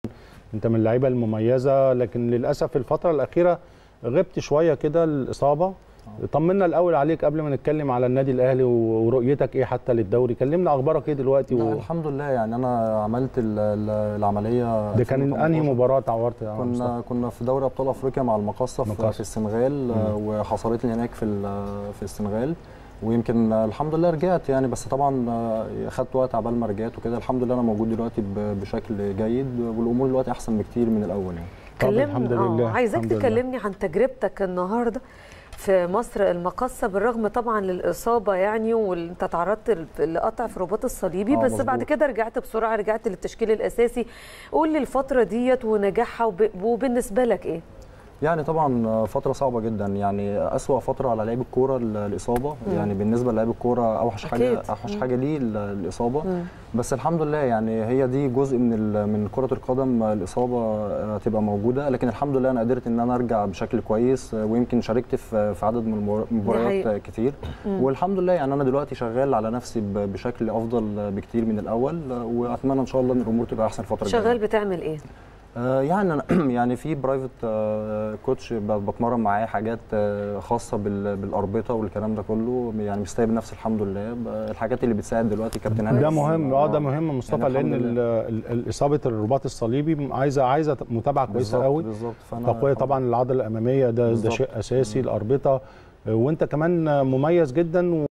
انت من اللعيبه المميزه لكن للاسف الفتره الاخيره غبت شويه كده الاصابه طمنا الاول عليك قبل ما نتكلم على النادي الاهلي ورؤيتك ايه حتى للدوري كلمنا اخبارك ايه دلوقتي لا و... الحمد لله يعني انا عملت ال- ال- العمليه ده كان 2018. انهي مباراه اتعورت يا مصطفى؟ كنا كنا في دوري ابطال افريقيا مع المقصه في, مقصة. في السنغال آه، وحصلت لي هناك في ال- في السنغال ويمكن آه، الحمد لله رجعت يعني بس طبعا آه، خدت وقت عبال ما رجعت وكده الحمد لله انا موجود دلوقتي ب- بشكل جيد والامور دلوقتي احسن بكتير من الاول يعني طب كلمني الحمد آه، لله، عايزاك الحمد لله. تكلمني عن تجربتك النهارده في مصر المقصه بالرغم طبعا للاصابه يعني وانت تعرضت لقطع في الرباط الصليبي آه، بس مظبوط. بعد كده رجعت بسرعه رجعت للتشكيل الاساسي قول لي الفتره ديت ونجاحها وب... وبالنسبه لك ايه؟ يعني طبعا فترة صعبة جدا يعني أسوأ فترة على لعيب الكورة ال- الإصابة يعني بالنسبة للعيب الكورة أوحش حاجة أكيد. أوحش مم. حاجة ليه ال- الإصابة مم. بس الحمد لله يعني هي دي جزء من ال- من كرة القدم الإصابة آه، تبقى موجودة لكن الحمد لله أنا قدرت إن أنا أرجع بشكل كويس آه، ويمكن شاركت في في عدد من المبار- المباريات حقيقة. آه، كتير مم. والحمد لله يعني أنا دلوقتي شغال على نفسي ب- بشكل أفضل بكتير من الأول آه، وأتمنى إن شاء الله إن الأمور تبقى أحسن الفترة الجاية شغال بتعمل ايه؟ آه، يعني أنا يعني في برايفت آه، كوتش ب- بتمرن معاه حاجات آه، خاصه بال- بالاربطه والكلام ده كله يعني مستوي بنفسي الحمد لله ب- الحاجات اللي بتساعد دلوقتي كابتن هاني ده بس- مهم اه ده مهم مصطفى يعني لان الحمد ال- ال- ال- اصابه الرباط الصليبي عايزه عايزه متابعه كويسه بالظبط قوي بالظبط فانا تقويه طبعا العضله الاماميه ده ده بالظبط. شيء اساسي الاربطه وانت كمان مميز جدا